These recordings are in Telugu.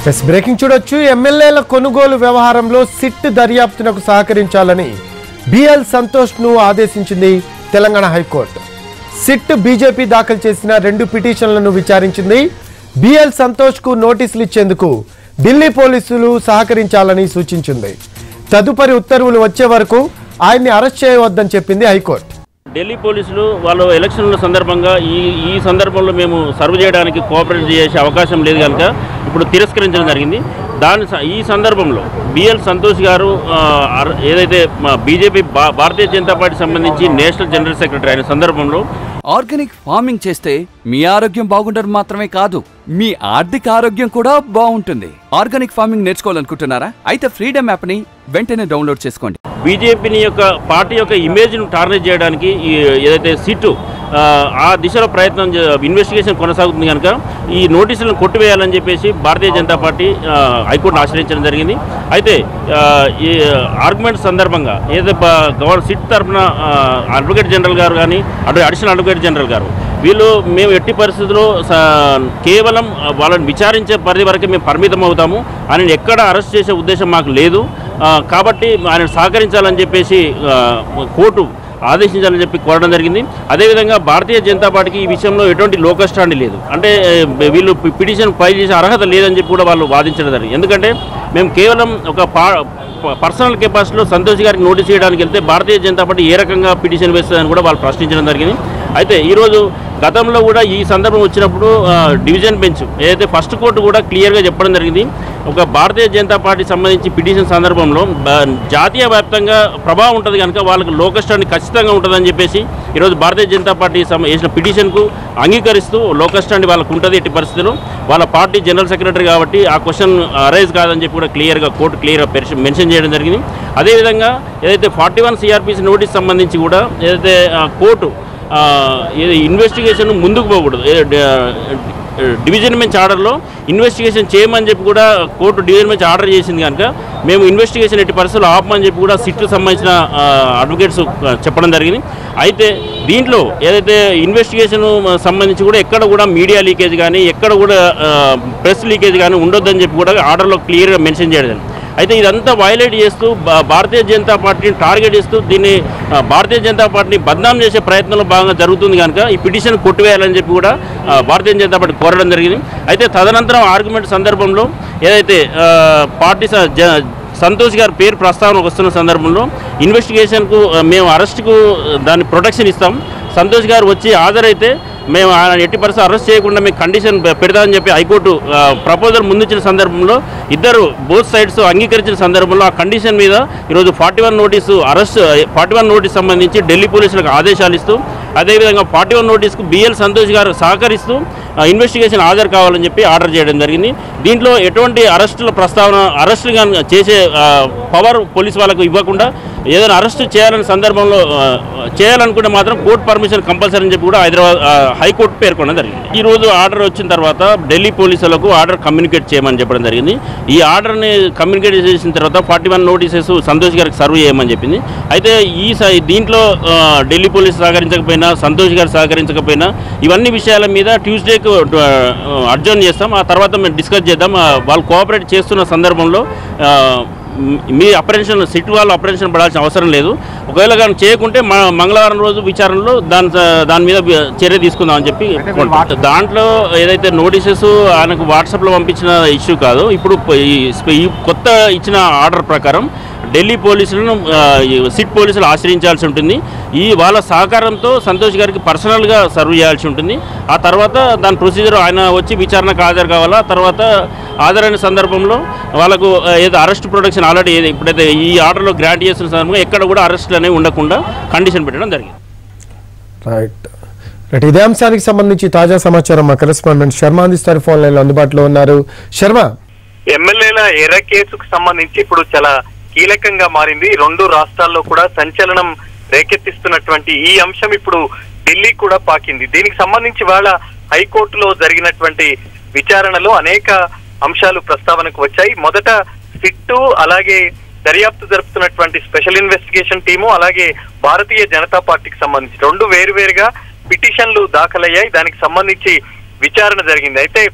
ఎస్ బ్రేకింగ్ చూడొచ్చు ఎమ్మెల్యేల కొనుగోలు వ్యవహారంలో సిట్ దర్యాప్తునకు సహకరించాలని బిఎల్ సంతోష్ ను ఆదేశించింది తెలంగాణ హైకోర్టు సిట్ బీజేపీ దాఖలు చేసిన రెండు పిటిషన్లను విచారించింది బిఎల్ సంతోష్ కు నోటీసులు ఇచ్చేందుకు ఢిల్లీ పోలీసులు సహకరించాలని సూచించింది తదుపరి ఉత్తర్వులు వచ్చే వరకు ఆయన్ని అరెస్ట్ చేయవద్దని చెప్పింది హైకోర్టు ఢిల్లీ పోలీసులు వాళ్ళు ఎలక్షన్ల సందర్భంగా ఈ ఈ సందర్భంలో మేము సర్వ్ చేయడానికి కోఆపరేట్ చేసే అవకాశం లేదు కనుక ఇప్పుడు తిరస్కరించడం జరిగింది దాని స- ఈ సందర్భంలో బిఎల్ సంతోష్ గారు ఆ, అర- ఏదైతే బీజేపీ భారతీయ జనతా పార్టీ సంబంధించి నేషనల్ జనరల్ సెక్రటరీ అయిన సందర్భంలో ఆర్గానిక్ ఫార్మింగ్ చేస్తే మీ ఆరోగ్యం బాగుండడం మాత్రమే కాదు మీ ఆర్థిక ఆరోగ్యం కూడా బాగుంటుంది ఆర్గానిక్ ఫార్మింగ్ నేర్చుకోవాలనుకుంటున్నారా అయితే ఫ్రీడమ్ యాప్ ని వెంటనే డౌన్లోడ్ చేసుకోండి బీజేపీని యొక్క పార్టీ యొక్క ఇమేజ్ను టార్గెట్ చేయడానికి ఈ ఏదైతే సిట్టు ఆ, ఆ దిశలో ప్రయత్నం చే- ఇన్వెస్టిగేషన్ కొనసాగుతుంది కనుక ఈ నోటీసులను కొట్టివేయాలని చెప్పేసి భారతీయ జనతా పార్టీ ఆ, హైకోర్టును ఆశ్రయించడం జరిగింది అయితే ఆ, ఈ ఆర్గ్యుమెంట్ సందర్భంగా ఏదైతే గవర్నర్ సిట్ తరఫున అడ్వకేట్ జనరల్ గారు కానీ అటు అడిషనల్ అడ్వకేట్ జనరల్ గారు వీళ్ళు మేము ఎట్టి పరిస్థితుల్లో స- కేవలం వాళ్ళని విచారించే పరిధి వరకే మేము పరిమితం అవుతాము ఆయన ఎక్కడ అరెస్ట్ చేసే ఉద్దేశం మాకు లేదు ఆ, కాబట్టి ఆయన సహకరించాలని చెప్పేసి ఆ, కోర్టు ఆదేశించాలని చెప్పి కోరడం జరిగింది అదేవిధంగా భారతీయ జనతా పార్టీకి ఈ విషయంలో ఎటువంటి లోకస్టాండ్ లేదు అంటే ఏ, వీళ్ళు పి- పిటిషన్ ఫైల్ చేసే అర్హత లేదని చెప్పి కూడా వాళ్ళు వాదించడం జరిగింది ఎందుకంటే మేము కేవలం ఒక పా ప- పర్సనల్ కెపాసిటీలో సంతోష్ గారికి నోటీస్ చేయడానికి వెళ్తే భారతీయ జనతా పార్టీ ఏ రకంగా పిటిషన్ వేస్తుందని కూడా వాళ్ళు ప్రశ్నించడం జరిగింది అయితే ఈరోజు గతంలో కూడా ఈ సందర్భం వచ్చినప్పుడు ఆ, డివిజన్ బెంచ్ ఏదైతే ఫస్ట్ కోర్టు కూడా క్లియర్గా చెప్పడం జరిగింది ఒక భారతీయ జనతా పార్టీ సంబంధించి పిటిషన్ సందర్భంలో బ- జాతీయ వ్యాప్తంగా ప్రభావం ఉంటుంది కనుక వాళ్ళకి లోకస్టాండ్ ఖచ్చితంగా ఉంటుందని చెప్పేసి ఈరోజు భారతీయ జనతా పార్టీ సమ- వేసిన పిటిషన్కు అంగీకరిస్తూ లోకస్టాండ్ వాళ్ళకు ఉంటుంది ఎట్టి పరిస్థితుల్లో వాళ్ళ పార్టీ జనరల్ సెక్రటరీ కాబట్టి ఆ క్వశ్చన్ అరైజ్ కాదని చెప్పి కూడా క్లియర్గా కోర్టు క్లియర్గా మెన్షన్ చేయడం జరిగింది అదేవిధంగా ఏదైతే ఫార్టీ వన్ సిఆర్పిసి నోటీస్ సంబంధించి కూడా ఏదైతే ఆ, కోర్టు ఆ, ఏది ఇన్వెస్టిగేషన్ ముందుకు పోకూడదు ఏ, డ- డివిజన్ బెంచ్ ఆర్డర్లో ఇన్వెస్టిగేషన్ చేయమని చెప్పి కూడా కోర్టు డివిజన్ బెంచ్ ఆర్డర్ చేసింది కనుక మేము ఇన్వెస్టిగేషన్ ఎట్టి పరిస్థితుల్లో ఆపమని చెప్పి కూడా సిట్కు సంబంధించిన ఆ, అడ్వకేట్స్ ఆ, చెప్పడం జరిగింది అయితే దీంట్లో ఏదైతే ఇన్వెస్టిగేషన్ సంబంధించి కూడా ఎక్కడ కూడా మీడియా లీకేజ్ కానీ ఎక్కడ కూడా ప్రెస్ లీకేజ్ కానీ ఉండొద్దని చెప్పి కూడా ఆర్డర్లో క్లియర్గా మెన్షన్ చేయడం జరిగింది. అయితే ఇదంతా వైలేట్ చేస్తూ భా- భారతీయ జనతా పార్టీని టార్గెట్ చేస్తూ దీన్ని ఆ, భారతీయ జనతా పార్టీని బద్నాం చేసే ప్రయత్నంలో భాగంగా జరుగుతుంది కనుక ఈ పిటిషన్ కొట్టివేయాలని చెప్పి కూడా ఆ, భారతీయ జనతా పార్టీ కోరడం జరిగింది అయితే తదనంతరం ఆర్గ్యుమెంట్ సందర్భంలో ఏదైతే ఆ, పార్టీ స- జ- సంతోష్ గారి పేరు ప్రస్తావనకు వస్తున్న సందర్భంలో ఇన్వెస్టిగేషన్కు ఆ, మేము అరెస్ట్కు దాన్ని ప్రొటెక్షన్ ఇస్తాం సంతోష్ గారు వచ్చి హాజరైతే మేము ఆయన ఎట్టి పరిస్థితి అరెస్ట్ చేయకుండా మేము కండిషన్ పె- పెడతామని చెప్పి హైకోర్టు ఆ, ప్రపోజల్ ముందుచ్చిన సందర్భంలో ఇద్దరు బోత్ సైడ్స్ అంగీకరించిన సందర్భంలో ఆ కండిషన్ మీద ఈరోజు forty one notice arrest forty one notice సంబంధించి ఢిల్లీ పోలీసులకు ఆదేశాలు ఇస్తూ అదేవిధంగా ఫార్టీ వన్ నోటీస్కు బిఎల్ సంతోష్ గారు సహకరిస్తూ ఆ, ఇన్వెస్టిగేషన్ హాజరు కావాలని చెప్పి ఆర్డర్ చేయడం జరిగింది దీంట్లో ఎటువంటి అరెస్టుల ప్రస్తావన అరెస్టులు కానీ చేసే ఆ, పవర్ పోలీస్ వాళ్ళకు ఇవ్వకుండా ఏదైనా అరెస్ట్ చేయాలని సందర్భంలో ఆ, చేయాలనుకుంటే మాత్రం కోర్టు పర్మిషన్ కంపల్సరీ అని చెప్పి కూడా హైదరాబాద్ ఆ, హైకోర్టు పేర్కొనడం జరిగింది ఈ రోజు ఆర్డర్ వచ్చిన తర్వాత ఢిల్లీ పోలీసులకు ఆర్డర్ కమ్యూనికేట్ చేయమని చెప్పడం జరిగింది ఈ ఆర్డర్ని కమ్యూనికేట్ చేసిన తర్వాత ఫార్టీ వన్ నోటీసెస్ సంతోష్ గారికి సర్వ్ చేయమని చెప్పింది అయితే ఈ స- దీంట్లో ఆ, ఢిల్లీ పోలీసు సహకరించకపోయినా సంతోష్ గారు సహకరించకపోయినా ఇవన్నీ విషయాల మీద ట్యూస్డేకు అడ్జర్న్ చేస్తాం ఆ తర్వాత మేము డిస్కస్ చేద్దాం ఆ, వాళ్ళు కోఆపరేట్ చేస్తున్న సందర్భంలో ఆ, మ్, మీ అపరేషన్ సిట్ వాళ్ళు అపరేషన్ పడాల్సిన అవసరం లేదు ఒకవేళ కానీ చేయకుంటే మ మంగళవారం రోజు విచారణలో దాని దాని మీద వి- చర్య తీసుకుందామని చెప్పి దాంట్లో ఏదైతే నోటీసెస్ ఆయనకు వాట్సాప్లో పంపించిన ఇష్యూ కాదు ఇప్పుడు ప- ఈ స్ప- ఈ కొత్త ఇచ్చిన ఆర్డర్ ప్రకారం ఢిల్లీ పోలీసులను ఆ, ఈ సిట్ పోలీసులు ఆశ్రయించాల్సి ఉంటుంది ఈ వాళ్ళ సహకారంతో సంతోష్ గారికి పర్సనల్గా సర్వ్ చేయాల్సి ఉంటుంది ఆ తర్వాత దాని ప్రొసీజర్ ఆయన వచ్చి విచారణకు హాజరు కావాలా తర్వాత హాజరైన సందర్భంలో వాళ్ళకు ఆ, ఏదో అరెస్ట్ ప్రొటెక్షన్ ఆల్రెడీ ఏది ఇప్పుడైతే ఈ ఆర్డర్లో గ్రాంట్ చేసిన సందర్భంగా ఎక్కడ కూడా అరెస్టులు అనేవి ఉండకుండా కండిషన్ పెట్టడం జరిగింది రైట్ రైట్ ఇదే అంశానికి సంబంధించి తాజా సమాచారం మా కరెస్పాండెంట్ శర్మ అందిస్తారు ఫోన్ లైన్లో అందుబాటులో ఉన్నారు శర్మ ఎమ్మెల్యేల ఎర్ర కేసుకు సంబంధించి ఇప్పుడు చాలా కీలకంగా మారింది రెండు రాష్ట్రాల్లో కూడా సంచలనం రేకెత్తిస్తున్నటువంటి ఈ అంశం ఇప్పుడు ఢిల్లీ కూడా పాకింది దీనికి సంబంధించి వాళ్ళ హైకోర్టులో జరిగినటువంటి విచారణలో అనేక అంశాలు ప్రస్తావనకు వచ్చాయి మొదట సిట్టు అలాగే దర్యాప్తు జరుపుతున్నటువంటి స్పెషల్ ఇన్వెస్టిగేషన్ టీము అలాగే భారతీయ జనతా పార్టీకి సంబంధించి రెండు వేరువేరుగా పిటిషన్లు దాఖలయ్యాయి దానికి సంబంధించి విచారణ జరిగింది అయితే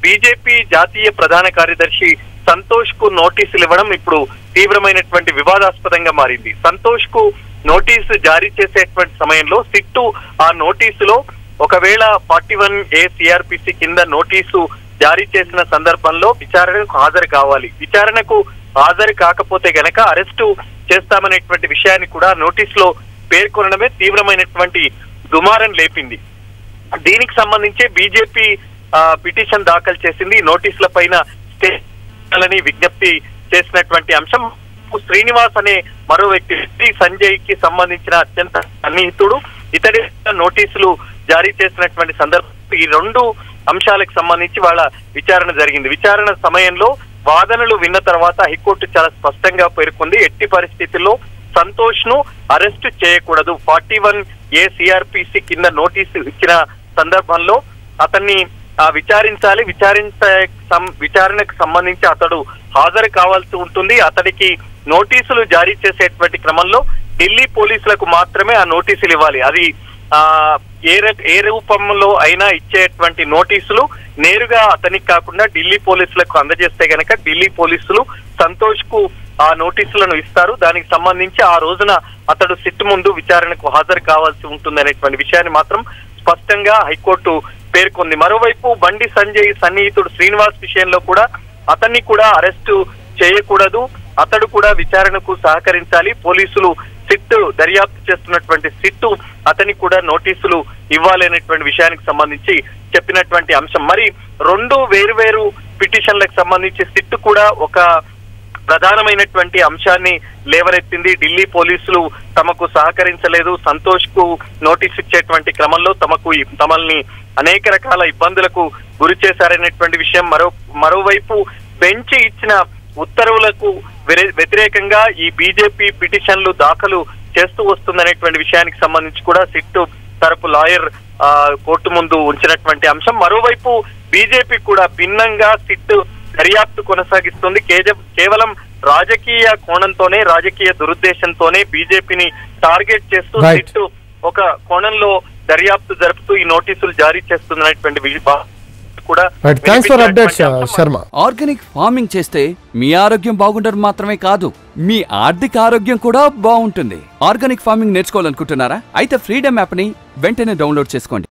బీజేపీ జాతీయ ప్రధాన కార్యదర్శి సంతోష్ కు నోటీసులు ఇవ్వడం ఇప్పుడు తీవ్రమైనటువంటి వివాదాస్పదంగా మారింది సంతోష్ కు నోటీసు జారీ చేసేటువంటి సమయంలో సిట్టు ఆ నోటీసులో ఒకవేళ ఫార్టీ వన్ ఏ సిఆర్పిసి కింద నోటీసు జారీ చేసిన సందర్భంలో విచారణకు హాజరు కావాలి విచారణకు హాజరు కాకపోతే గనక అరెస్టు చేస్తామనేటువంటి విషయాన్ని కూడా నోటీసులో పేర్కొనడమే తీవ్రమైనటువంటి దుమారం లేపింది దీనికి సంబంధించి బీజేపీ ఆ, పిటిషన్ దాఖలు చేసింది ఈ నోటీసుల పైన స్టే చేయాలని విజ్ఞప్తి చేసినటువంటి అంశం శ్రీనివాస్ అనే మరో వ్యక్తి శ్రీ సంజయ్ కి సంబంధించిన అత్యంత సన్నిహితుడు ఇతడి నోటీసులు జారీ చేసినటువంటి సందర్భం ఈ రెండు అంశాలకు సంబంధించి వాళ్ళ విచారణ జరిగింది విచారణ సమయంలో వాదనలు విన్న తర్వాత హైకోర్టు చాలా స్పష్టంగా పేర్కొంది ఎట్టి పరిస్థితుల్లో సంతోష్ ను అరెస్ట్ చేయకూడదు ఫార్టీ వన్ ఏ సిఆర్పిసి కింద నోటీసు ఇచ్చిన సందర్భంలో అతన్ని ఆ, విచారించాలి విచారించ సం- విచారణకు సంబంధించి అతడు హాజరు కావాల్సి ఉంటుంది అతడికి నోటీసులు జారీ చేసేటువంటి క్రమంలో ఢిల్లీ పోలీసులకు మాత్రమే ఆ నోటీసులు ఇవ్వాలి అది ఆ ఏ ర- ఏ రూపంలో అయినా ఇచ్చేటువంటి నోటీసులు నేరుగా అతనికి కాకుండా ఢిల్లీ పోలీసులకు అందజేస్తే గనక ఢిల్లీ పోలీసులు సంతోష్ కు ఆ నోటీసులను ఇస్తారు దానికి సంబంధించి ఆ రోజున అతడు సిట్ ముందు విచారణకు హాజరు కావాల్సి ఉంటుంది అనేటువంటి విషయాన్ని మాత్రం స్పష్టంగా హైకోర్టు పేర్కొంది మరోవైపు బండి సంజయ్ సన్నిహితుడు శ్రీనివాస్ విషయంలో కూడా అతన్ని కూడా అరెస్టు చేయకూడదు అతడు కూడా విచారణకు సహకరించాలి పోలీసులు సిట్ దర్యాప్తు చేస్తున్నటువంటి సిట్టు అతనికి కూడా నోటీసులు ఇవ్వాలి అనేటువంటి విషయానికి సంబంధించి చెప్పినటువంటి అంశం మరి రెండు వేరువేరు పిటిషన్లకు సంబంధించి సిట్ కూడా ఒక ప్రధానమైనటువంటి అంశాన్ని లేవనెత్తింది ఢిల్లీ పోలీసులు తమకు సహకరించలేదు సంతోష్ కు నోటీస్ ఇచ్చేటువంటి క్రమంలో తమకు ఈ- తమల్ని అనేక రకాల ఇబ్బందులకు గురి చేశారనేటువంటి విషయం మరో మరోవైపు బెంచ్ ఇచ్చిన ఉత్తర్వులకు వ్యతిరే- వ్యతిరేకంగా ఈ బీజేపీ పిటిషన్లు దాఖలు చేస్తూ వస్తుందనేటువంటి విషయానికి సంబంధించి కూడా సిట్ తరపు లాయర్ ఆ, కోర్టు ముందు ఉంచినటువంటి అంశం మరోవైపు బీజేపీ కూడా భిన్నంగా సిట్ దర్యాప్తు కొనసాగిస్తుంది కేజ- కేవలం రాజకీయ కోణంతోనే రాజకీయ దురుద్దేశంతోనే బీజేపీని టార్గెట్ చేస్తూ Right. సిట్ ఒక కోణంలో దర్యాప్తు జరుపుతూ ఈ నోటీసులు జారీ చేస్తున్నటువంటి వి- బా- కూడా రైట్ థ్యాంక్స్ ఫర్ అప్డేట్స్ వినిపించినటువంటి అంశం. శర్మ ఆర్గానిక్ ఫార్మింగ్ చేస్తే మీ ఆరోగ్యం బాగుండడం మాత్రమే కాదు మీ ఆర్థిక ఆరోగ్యం కూడా బాగుంటుంది ఆర్గానిక్ ఫార్మింగ్ నేర్చుకోవాలనుకుంటున్నారా అయితే ఫ్రీడమ్ యాప్ని వెంటనే డౌన్లోడ్ చేసుకోండి